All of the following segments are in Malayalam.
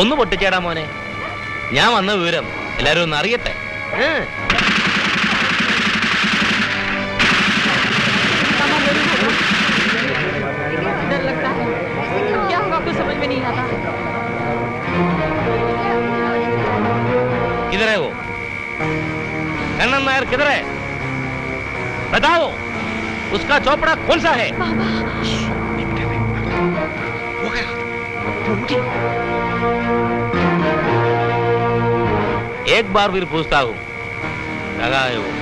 ഒന്ന് പൊട്ടിച്ചേടാ മോനെ ഞാൻ വന്ന വിവരം എല്ലാരും ഒന്ന് അറിയട്ടെ ഏ. डर लगता है क्या होगा कुछ समझ में नहीं आता किधर है वो कन्नन नायर किधर है बताओ उसका चौपड़ा कौन सा है एक बार फिर पूछता हूँ लगा है वो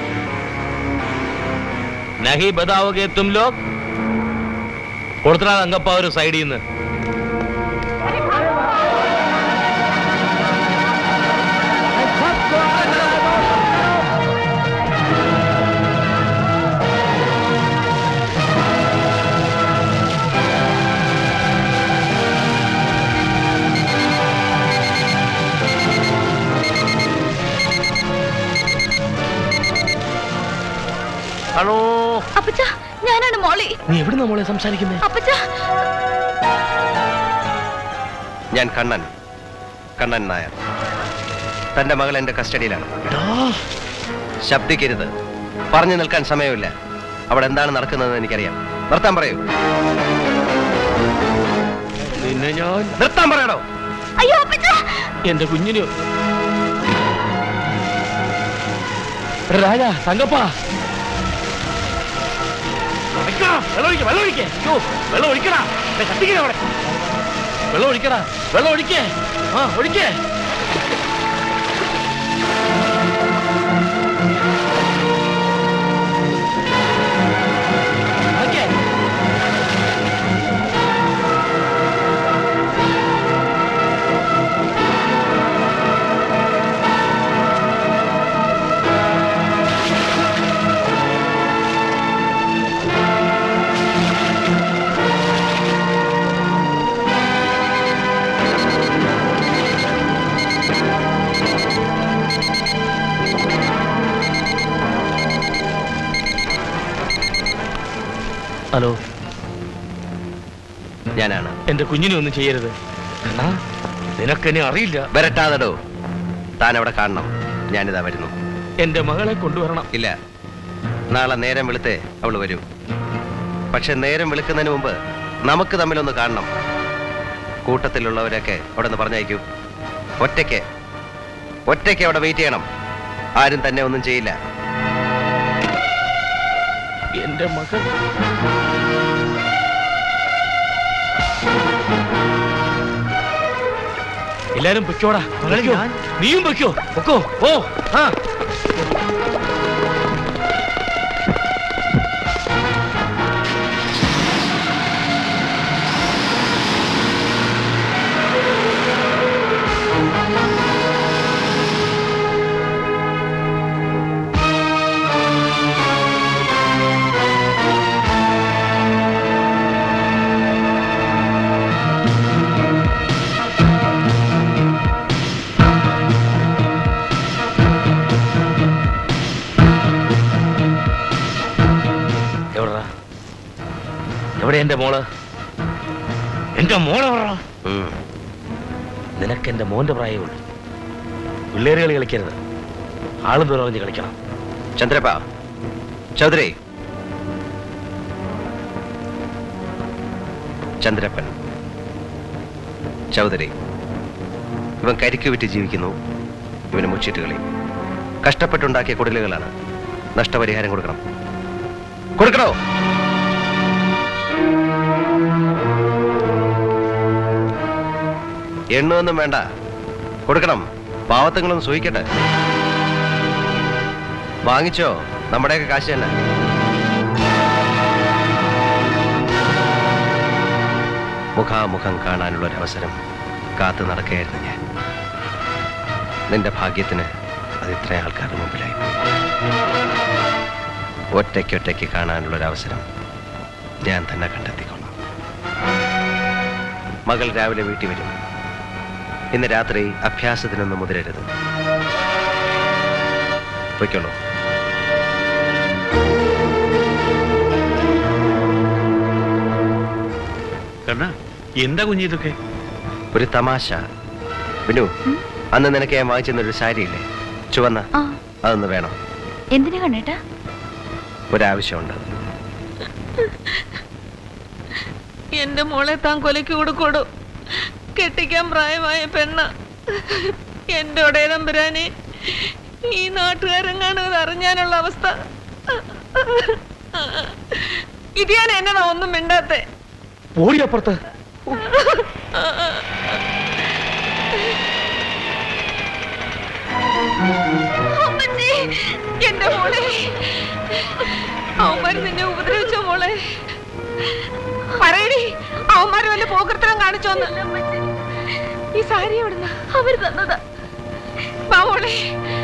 नहीं बताओगे तुम लोग കൊടുത്തടാ തങ്കപ്പ ഒരു സൈഡിൽ നിന്ന് ഹലോ അപ്പച്ച ഞാനാണ് മോളി നീ എവിടെ നമ്മളെ സംസാരിക്കുന്നത് അപ്പച്ച ഞാൻ കണ്ണൻ കണ്ണൻ നായർ തന്റെ മകൾ എന്റെ കസ്റ്റഡിയിലാണ് ശബ്ദിക്കരുത് പറഞ്ഞു നിൽക്കാൻ സമയമില്ല അവിടെ എന്താണ് നടക്കുന്നതെന്ന് എനിക്കറിയാം നിർത്താൻ പറയൂ നിന്നെ ഞാൻ നിർത്താൻ പറയണോ അയ്യോ അപ്പച്ച എന്റെ കുഞ്ഞിന് രാജ തങ്കപ്പ വെക്കണം, വെള്ളം ഒഴിക്ക്, വെള്ളം ഒഴിക്ക്. അയ്യോ, വെള്ളം ഒഴിക്കടാ ദേ, കത്തിക്കണ അവിടെ വെള്ളം ഒഴിക്കടാ വെള്ളം ഒഴിക്കേ ആ ഒഴിക്കേ ഓക്കേ ഹലോ ഞാനാണ് എന്റെ കുഞ്ഞിനെ ഒന്നും ചെയ്യരുത് എന്നാ നിനക്കെന്നെ അറിയില്ല വരട്ടാതടോ താൻ അവിടെ കാണണം ഞാനിതാ വരുന്നു എന്റെ മകളെ കൊണ്ടുവരണം ഇല്ല നാളെ നേരം വെളുത്തേ അവൾ വരൂ പക്ഷെ നേരം വെളുക്കുന്നതിന് മുമ്പ് നമുക്ക് തമ്മിലൊന്ന് കാണണം കൂട്ടത്തിലുള്ളവരൊക്കെ അവിടെ നിന്ന് പറഞ്ഞയക്കൂ ഒറ്റയ്ക്ക് ഒറ്റയ്ക്ക് അവിടെ വെയിറ്റ് ചെയ്യണം ആരും തന്നെ ഒന്നും ചെയ്യില്ല എന്റെ മകൾ എല്ലാരും പൊയ്ക്കോടാ പൊയ്ക്കോ. നീയും പൊയ്ക്കോ പൊക്കോ ഓ ആ എവിടാ എവിടെ എന്റെ മോള് എന്റെ മോള് എവിടാ ഉം. നിനക്ക് എന്റെ മോന്റെ പ്രായമുള്ളൂ പിള്ളേര് കളി കളിക്കരുത് ആള് ദൂരം കളിക്കണം ചന്ദ്രപ്പ ചൗധരി ചന്ദ്രപ്പൻ ചൗധരി ഇവൻ കരിക്ക് വിറ്റ് ജീവിക്കുന്നു ഇവന് മുച്ചിട്ട് കളി കഷ്ടപ്പെട്ടുണ്ടാക്കിയ കുടിലുകളാണ് നഷ്ടപരിഹാരം കൊടുക്കണം കൊടുക്കണോ എണ്ണൊന്നും വേണ്ട കൊടുക്കണം പാവത്തങ്ങളൊന്നും സൂഹിക്കട്ടെ വാങ്ങിച്ചോ നമ്മുടെയൊക്കെ കാശ് തന്നെ മുഖാമുഖം കാണാനുള്ള ഒരു അവസരം കാത്തു നടക്കുകയായിരുന്നു ഞാൻ നിന്റെ ഭാഗ്യത്തിന് അത് ഇത്ര ആൾക്കാരുടെ മുമ്പിലായി ഒറ്റയ്ക്കൊറ്റയ്ക്ക് കാണാനുള്ള ഒരു അവസരം ഞാൻ തന്നെ കണ്ടെത്തിക്കൊള്ളാം മകൾ രാവിലെ വീട്ടിൽ വരും ഇന്ന് രാത്രി അഭ്യാസത്തിനൊന്നും മുതിരരുത് പൊയ്ക്കോളൂ കണ്ണ എന്താ കുഞ്ഞി ഇതൊക്കെ ഒരു തമാശ ബിനു ഉം? അന്ന് നിനക്ക് ഞാൻ വാങ്ങിച്ചെന്നൊരു സാരിയില്ലേ ചുവന്ന ആ അതൊന്ന് വേണം എന്തിനാ കണ്ണേട്ടാ ഒരാവശ്യമുണ്ട് എന്റെ മോളെ താൻ കൊലയ്ക്ക് കൊടുക്കൂടൂ കെട്ടിക്കാൻ പ്രായമായ പെണ്ണ എന്റെ ഒടേതമ്പുരാനെ ഈ നാട്ടുകാരെങ്ങാണ് ഇത് അറിഞ്ഞാനുള്ള അവസ്ഥ ഇതിയാൻ എന്നതാ ഒന്നും മിണ്ടാത്തെ ഓടി അപ്പുറത്ത് അമ്മച്ചി എന്റെ മോളെ അവന്മാര് നിന്നെ ഉപദ്രവിച്ചോ മോളെ പറയടി അവന്മാര് വല്ല പോക്കർത്തരം കാണിച്ചോന്ന് ഈ സാരി എവിടുന്ന അവർ തന്നതാ വാ മോളെ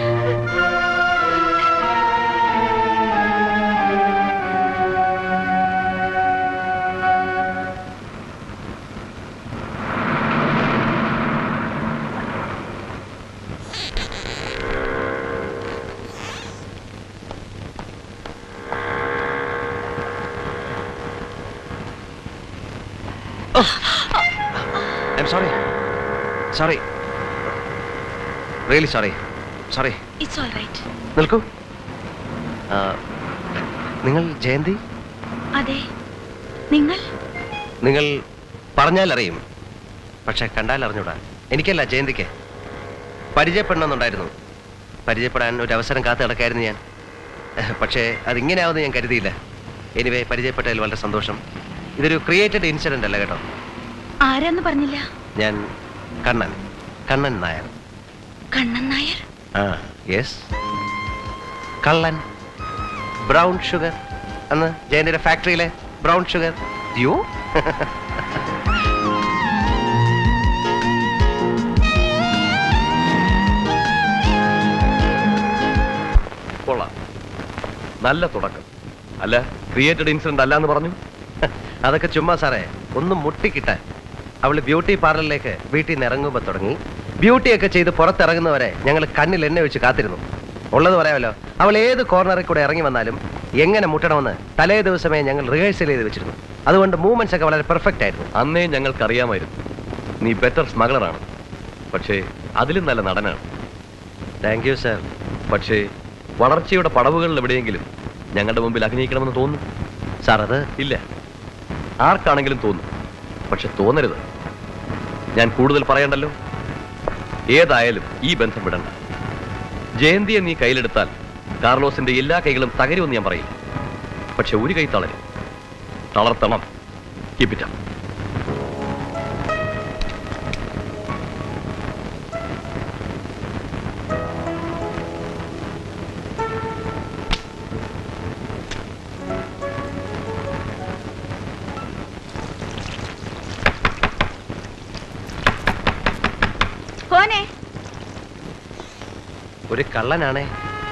I'm sorry sorry really sorry sorry it's all right നിൽക്കൂ ആ, നിങ്ങൾ ജയന്തി അതെ നിങ്ങൾ നിങ്ങൾ പറഞ്ഞാൽ അറിയും പക്ഷെ കണ്ടാൽ അറിഞ്ഞൂടാ എനിക്കല്ല ജയന്തിക്ക് പരിചയപ്പെടണമെന്നുണ്ടായിരുന്നു പരിചയപ്പെടാൻ ഒരു അവസരം കാത്തു കിടക്കായിരുന്നു ഞാൻ പക്ഷേ അതിങ്ങനെയാവുമെന്ന് ഞാൻ കരുതിയില്ല എനിവേ പരിചയപ്പെട്ടതിൽ വളരെ സന്തോഷം ഇതൊരു ക്രിയേറ്റഡ് ഇൻസിഡന്റ് അല്ല കേട്ടോ ആരാന്ന് പറഞ്ഞില്ല ഞാൻ കണ്ണൻ കണ്ണൻ നായർ കണ്ണൻ നായർ ആ യെസ് കള്ളൻ ബ്രൗൺ ഷുഗർ അന്ന് ജയന്തിയുടെ ഫാക്ടറിയിലെ ബ്രൗൺ ഷുഗർ യു കൊള്ളാം നല്ല തുടക്കം അല്ല ക്രിയേറ്റഡ് ഇൻസിഡന്റ് അല്ല എന്ന് പറഞ്ഞു അതൊക്കെ ചുമ്മാ സാറേ ഒന്ന് മുട്ടിക്കിട്ടാൻ അവള് ബ്യൂട്ടി പാർലറിലേക്ക് വീട്ടിൽ നിന്ന് ഇറങ്ങുമ്പോൾ തുടങ്ങി ബ്യൂട്ടിയൊക്കെ ചെയ്ത് പുറത്തിറങ്ങുന്നവരെ ഞങ്ങൾ കണ്ണിൽ എണ്ണ വെച്ച് കാത്തിരുന്നു ഉള്ളത് പറയാമല്ലോ അവൾ ഏത് കോർണറിൽ കൂടെ ഇറങ്ങി വന്നാലും എങ്ങനെ മുട്ടണമെന്ന് തലേ ദിവസമേ ഞങ്ങൾ റിഹേഴ്സൽ ചെയ്ത് വെച്ചിരുന്നു അതുകൊണ്ട് മൂവ്മെന്റ്സ് ഒക്കെ വളരെ പെർഫെക്റ്റ് ആയിരുന്നു അന്നേ ഞങ്ങൾക്ക് അറിയാമായിരുന്നു നീ ബെറ്റർ സ്മഗ്ലറാണ് പക്ഷേ അതിലും നല്ല നടനാണ് താങ്ക് യു സാർ പക്ഷേ വളർച്ചയുടെ പടവുകളിൽ എവിടെയെങ്കിലും ഞങ്ങളുടെ മുമ്പിൽ അഭിനയിക്കണമെന്ന് തോന്നും സാർ അത് ഇല്ല ആർക്കാണെങ്കിലും തോന്നും പക്ഷെ തോന്നരുത് ഞാൻ കൂടുതൽ പറയണ്ടല്ലോ ഏതായാലും ഈ ബന്ധം വിടണ്ട ജയന്തിയെ നീ കയ്യിലെടുത്താൽ കാർലോസിന്റെ എല്ലാ കൈകളും തകരുമെന്ന് ഞാൻ പറയില്ല പക്ഷെ ഒരു കൈ തളരും തളർത്തണം കീപ്പിറ്റ പോനെ ഒരു കള്ളനാണേ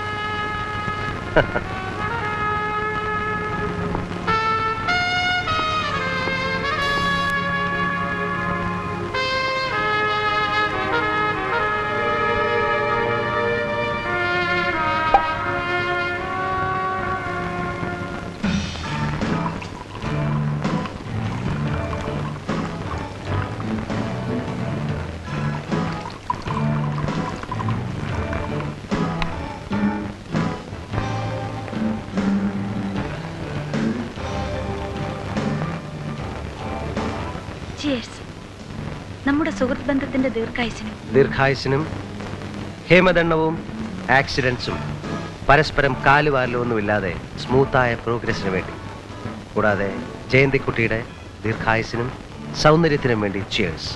ചിയേഴ്സ് നമ്മുടെ സുഹൃത്ത് ബന്ധത്തിന്റെ ദീർഘായുസിനും ദീർഘായുസിനും ഹേമദണ്ഡവും ആക്സിഡൻസും പരസ്പരം കാലുവാരലൊന്നുമില്ലാതെ സ്മൂത്തായ പ്രോഗ്രസിന് വേണ്ടി കൂടാതെ ജയന്തിക്കുട്ടിയുടെ ദീർഘായുസിനും സൗന്ദര്യത്തിനും വേണ്ടി ചിയേഴ്സ്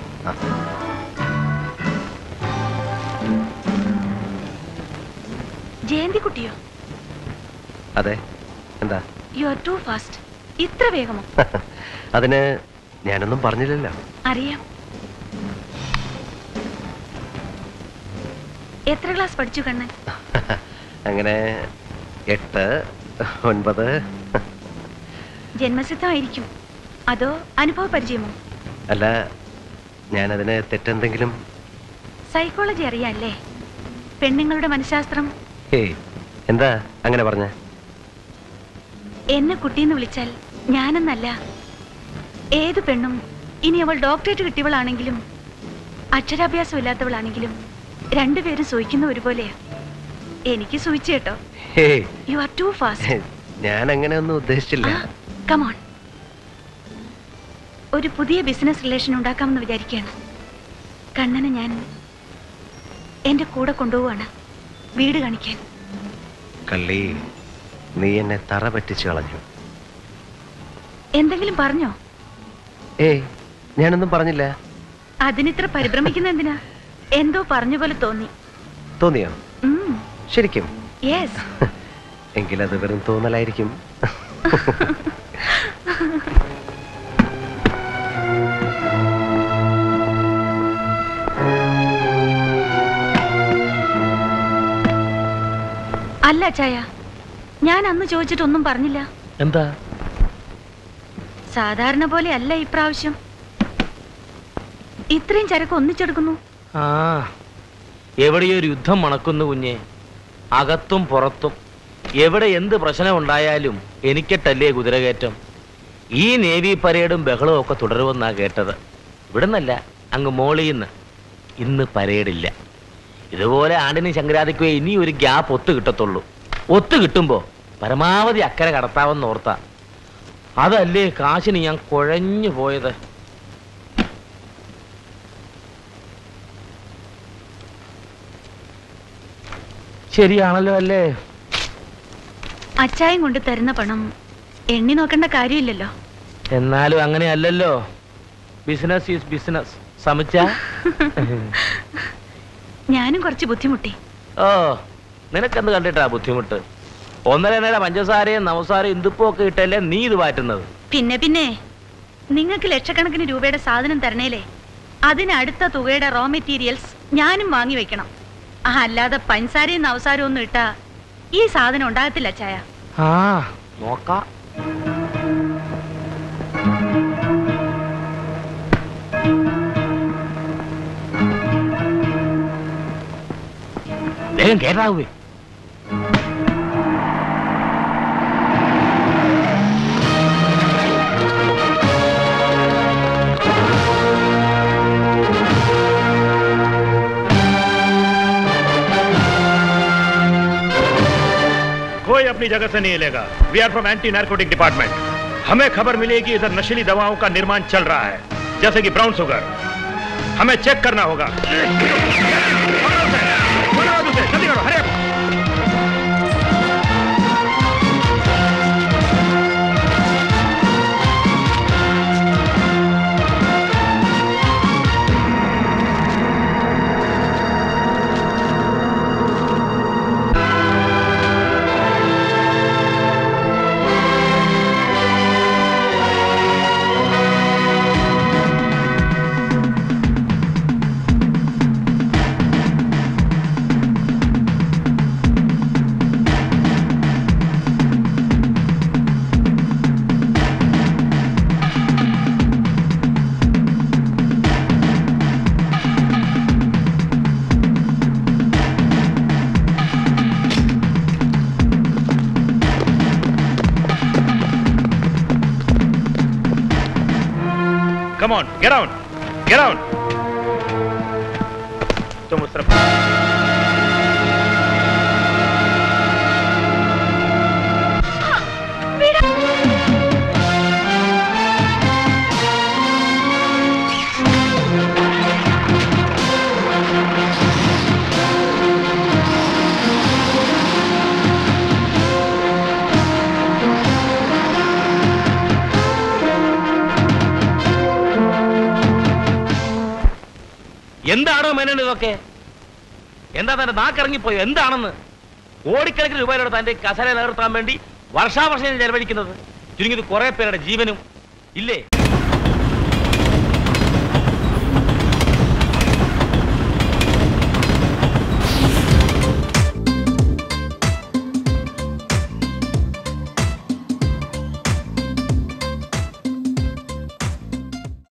ജയന്തി കുട്ടിയോ അതെ എന്താ യു ആർ ടു ഫാസ്റ്റ് ഇത്ര വേഗമോ അതിന് ഞാനൊന്നും പറഞ്ഞില്ലല്ലോ അറിയാം എത്ര ക്ലാസ് പഠിച്ചു കണ്ണൻ അങ്ങനെ എട്ട് ഒൻപത് ജന്മസിദ്ധമായിരിക്കും അതോ അനുഭവ പരിചയമോ അല്ല ഞാനതിന് തെറ്റെന്തെങ്കിലും സൈക്കോളജി അറിയാല്ലേ പെണ്ണുങ്ങളുടെ മനഃശാസ്ത്രം ഹേയ് എന്താ അങ്ങനെ പറഞ്ഞ എന്നെ കുട്ടിയെന്ന് വിളിച്ചാൽ ഞാനെന്നല്ല ഏത് പെണ്ണും ഇനി അവൾ ഡോക്ടറേറ്റ് കിട്ടിയവളാണെങ്കിലും അക്ഷരാഭ്യാസം ഇല്ലാത്തവളാണെങ്കിലും രണ്ടുപേരും സൂയിക്കുന്ന ഒരുപോലെയാ എനിക്ക് സൂയിച്ചു കേട്ടോ hey you are too fast ഞാൻ അങ്ങനെ ഒന്നും ഉദ്ദേശിച്ചില്ല കമോൺ ഒരു പുതിയ ബിസിനസ് റിലേഷൻ ഉണ്ടാക്കാമെന്ന് വിചാരിക്കുകയാണ് കണ്ണനെ ഞാൻ എന്റെ കൂടെ കൊണ്ടുപോവാണ് വീട് കാണിക്കാൻ കള്ളി നീ എന്നെ തറ പറ്റിച്ചു കളഞ്ഞു എന്തെങ്കിലും പറഞ്ഞോ ഏയ് ഞാനൊന്നും പറഞ്ഞില്ല അതിനിത്ര പരിഭ്രമിക്കുന്ന എന്തിനാ എന്തോ പറഞ്ഞ പോലെ തോന്നി തോന്നിയോ ശരിക്കും യെസ് എങ്കിലത് വെറും തോന്നലായിരിക്കും അല്ല ചായ ഞാൻ അന്ന് ചോദിച്ചിട്ടൊന്നും പറഞ്ഞില്ല എന്താ സാധാരണ പോലെ അല്ല ഇപ്രാവശ്യം ഇത്രയും ചരക്ക് ഒന്നിച്ചെടുക്കുന്നു ആ എവിടെയോ ഒരു യുദ്ധം മണക്കുന്നു കുഞ്ഞെ അകത്തും പുറത്തും എവിടെ എന്ത് പ്രശ്നം ഉണ്ടായാലും എനിക്കിട്ടല്ലേ കുതിരകയറ്റം ഈ നേവി പരേഡും ബഹളവും ഒക്കെ തുടരുമെന്നാ കേട്ടത് ഇവിടുന്നല്ല അങ്ങ് മോളിന്ന് ഇന്ന് പരേഡില്ല ഇതുപോലെ ആണ്ടിനും ശങ്കരാതിക്കോ ഇനി ഒരു ഗ്യാപ്പ് ഒത്തു കിട്ടത്തുള്ളൂ ഒത്തു കിട്ടുമ്പോ പരമാവധി അക്കരെ കടത്താമെന്ന് ഓർത്താ അതല്ലേ കാശിന് ഞാൻ കുഴഞ്ഞു പോയത് ശരിയാണല്ലോ അല്ലേ അച്ചായം കൊണ്ട് തരുന്ന പണം എണ്ണി നോക്കേണ്ട കാര്യമില്ലല്ലോ എന്നാലും അങ്ങനെയല്ലല്ലോ ബിസിനസ് ഈസ് ബിസിനസ് സമിച്ച ഞാനും കുറച്ച് ബുദ്ധിമുട്ടി ഓ നിനക്കെന്ത് കണ്ടിട്ടാ ബുദ്ധിമുട്ട് ഒന്നര നേരം പഞ്ചസാരയും നവസാരയും ഇന്ദുപ്പും ഒക്കെ ഇട്ടല്ലേ നീ ഇത് മാറ്റുന്നത് പിന്നെ പിന്നെ നിങ്ങൾക്ക് ലക്ഷക്കണക്കിന് രൂപയുടെ സാധനം തരണേലേ അതിനടുത്ത തുകയുടെ റോ മെറ്റീരിയൽസ് ഞാനും വാങ്ങി വെക്കണം ആ അല്ലാതെ പഞ്ചസാരയും നവസാരവും ഒന്നും ഇട്ടാ ഈ സാധനം ഉണ്ടാകത്തില്ല ചായ ആ നോക്കാം വേഗം കേട്ടാവേ कोई अपनी जगह से नहीं हिलेगा we are from anti narcotic department हमें खबर मिली कि इधर नशीली दवाओं का निर्माण चल रहा है जैसे कि ब्राउन शुगर हमें चेक करना होगा पकड़ो उसे, पकड़ो उसे, जल्दी करो हरे Come on, get down, get down. तुम उस तरफ എന്താണോ മേനോൻ ഇതൊക്കെ എന്താ തന്റെ നാക്കിറങ്ങിപ്പോയോ എന്താണെന്ന് കോടിക്കണക്കിന് രൂപയുടെ തന്റെ കസര നിലനിർത്താൻ വേണ്ടി വർഷാവർഷം ചെലവഴിക്കുന്നത് ചുരുങ്ങിയത് കുറെ പേരുടെ ജീവനും ഇല്ലേ